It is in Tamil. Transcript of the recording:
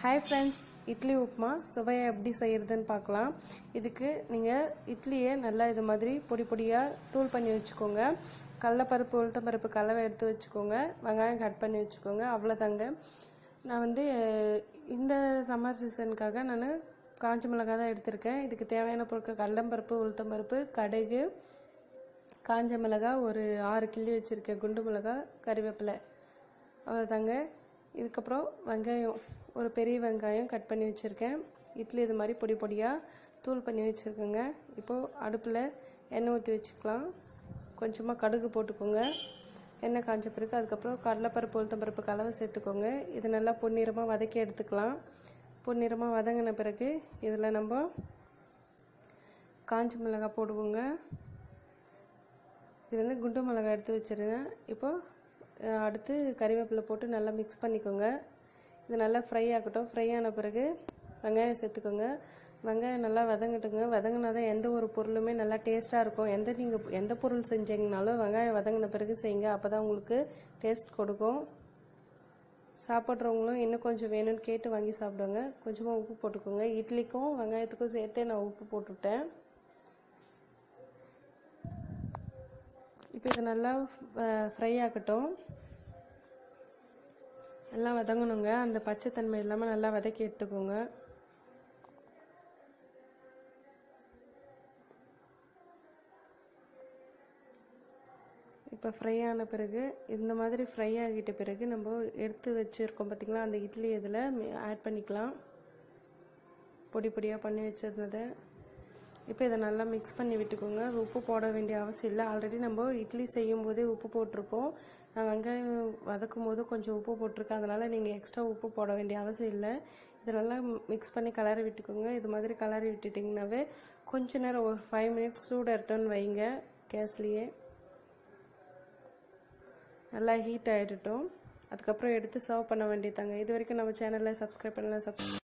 ஹாய் ஃப்ரெண்ட்ஸ் இட்லி உப்புமா சுவையை எப்படி செய்கிறதுன்னு பார்க்கலாம் இதுக்கு நீங்கள் இட்லியை நல்லா இது மாதிரி பொடி பொடியாக தூள் பண்ணி வச்சுக்கோங்க கடலப்பருப்பு உளுத்தம்பருப்பு கலவை எடுத்து வச்சுக்கோங்க வெங்காயம் கட் பண்ணி வச்சுக்கோங்க அவ்வளோதாங்க நான் வந்து அஹ், இந்த சம்மர் சீசனுக்காக நான் காஞ்ச மிளகாய் தான் எடுத்திருக்கேன் இதுக்கு தேவையான பொருட்கள் கடலம்பருப்பு உளுத்தம்பருப்பு கடுகு காஞ்ச மிளகாய் ஒரு ஆறு கிள்ளி வச்சுருக்கேன் குண்டு மிளகாய் கறிவேப்பிலை அவ்வளோதாங்க இதுக்கப்புறம் வெங்காயம் ஒரு பெரிய வெங்காயம் கட் பண்ணி வச்சுருக்கேன் இட்லி இது மாதிரி பொடி பொடியாக தூள் பண்ணி வச்சுருக்கேங்க இப்போது அடுப்பில் எண்ணெய் ஊற்றி வச்சுக்கலாம் கொஞ்சமாக கடுகு போட்டுக்கோங்க எண்ணெய் காஞ்ச பிறகு அதுக்கப்புறம் கடலைப்பருப்பு உளுத்தம்பருப்பு கலவை சேர்த்துக்கோங்க இது நல்லா பொன்னிறமாக வதக்கி எடுத்துக்கலாம் பொன்னிறமாக வதங்கின பிறகு இதில் நம்ம காஞ்ச மிளகாய் போடுவோங்க இது வந்து குண்டு மிளகாய் எடுத்து வச்சுருங்க இப்போது அஹ், அடுத்து கறிவேப்பிலை போட்டு நல்லா மிக்ஸ் பண்ணிக்கோங்க இது நல்லா ஃப்ரை ஆகட்டும் ஃப்ரை ஆன பிறகு வெங்காயம் சேர்த்துக்கோங்க வெங்காயம் நல்லா வதங்கட்டுங்க வதங்கினா தான் எந்த ஒரு பொருளுமே நல்லா டேஸ்ட்டாக இருக்கும் எந்த நீங்கள் எந்த பொருள் செஞ்சீங்கனாலும் வெங்காயம் வதங்கின பிறகு செய்யுங்க அப்போ தான் உங்களுக்கு டேஸ்ட் கொடுக்கும் சாப்பிட்றவங்களும் இன்னும் கொஞ்சம் வேணும்னு கேட்டு வாங்கி சாப்பிடுங்க கொஞ்சமாக உப்பு போட்டுக்கோங்க இட்லிக்கும் வெங்காயத்துக்கும் சேர்த்தே நான் உப்பு போட்டுவிட்டேன் இப்போ இது நல்லா ஃப்ரை ஆகட்டும் எல்லாம் வதங்கணுங்க அந்த பச்சை தன்மை இல்லாமல் நல்லா வதக்கி எடுத்துக்கோங்க இப்போ ஃப்ரை ஆன பிறகு இந்த மாதிரி ஃப்ரை ஆகிட்ட பிறகு நம்ம எடுத்து வச்சுருக்கோம் பார்த்திங்களா அந்த இட்லி இதில் ஆட் பண்ணிக்கலாம் பொடி பொடியாக பண்ணி வச்சிருந்ததை இப்போ இதை நல்லா மிக்ஸ் பண்ணி விட்டுக்கோங்க உப்பு போட வேண்டிய அவசியம் இல்லை ஆல்ரெடி நம்ம இட்லி செய்யும் போதே உப்பு போட்டிருப்போம் நான் வெங்காயம் வதக்கும் போது கொஞ்சம் உப்பு போட்டிருக்கேன் அதனால் நீங்கள் எக்ஸ்ட்ரா உப்பு போட வேண்டிய அவசியம் இல்லை இதை நல்லா மிக்ஸ் பண்ணி கலரி விட்டுக்கோங்க இது மாதிரி கலரி விட்டுட்டிங்கனாவே கொஞ்ச நேரம் ஒரு ஃபைவ் மினிட்ஸ் சூடு ரிட்டர்ன் வைங்க கேஸ்லேயே நல்லா ஹீட் ஆகிடட்டும் அதுக்கப்புறம் எடுத்து சர்வ் பண்ண வேண்டியதாங்க இது வரைக்கும் நம்ம சேனலில் சப்ஸ்கிரைப் பண்ணலாம் சப்ஸ்